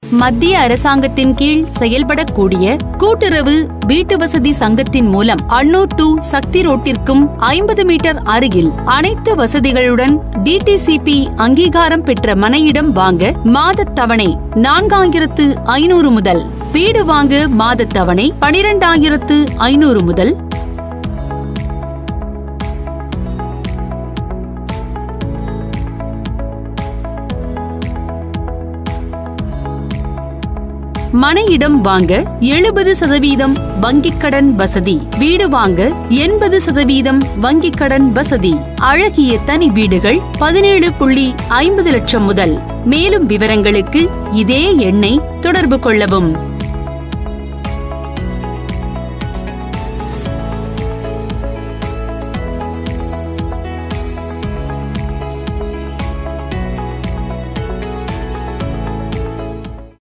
மத்திய அரசாங்கத்தின் கீழ் செயல்படக்கூடிய கூட்டுறவு வீட்டு வசதி சங்கத்தின் மூலம் அன்னூர் டு சக்தி ரோட்டிற்கும் ஐம்பது மீட்டர் அருகில் அனைத்து வசதிகளுடன் டிடிசிபி அங்கீகாரம் பெற்ற மனையிடம் வாங்க மாதத் தவணை நான்காயிரத்து ஐநூறு முதல் வீடு வாங்க மாதத் தவணை பனிரெண்டாயிரத்து ஐநூறு முதல் மனையிடம் வாங்க எழுபது சதவீதம் வங்கிக் கடன் வசதி வீடு வாங்க எண்பது சதவீதம் வங்கிக் கடன் வசதி அழகிய தனி வீடுகள் பதினேழு புள்ளி ஐம்பது லட்சம் முதல் மேலும் விவரங்களுக்கு இதே எண்ணை தொடர்பு கொள்ளவும்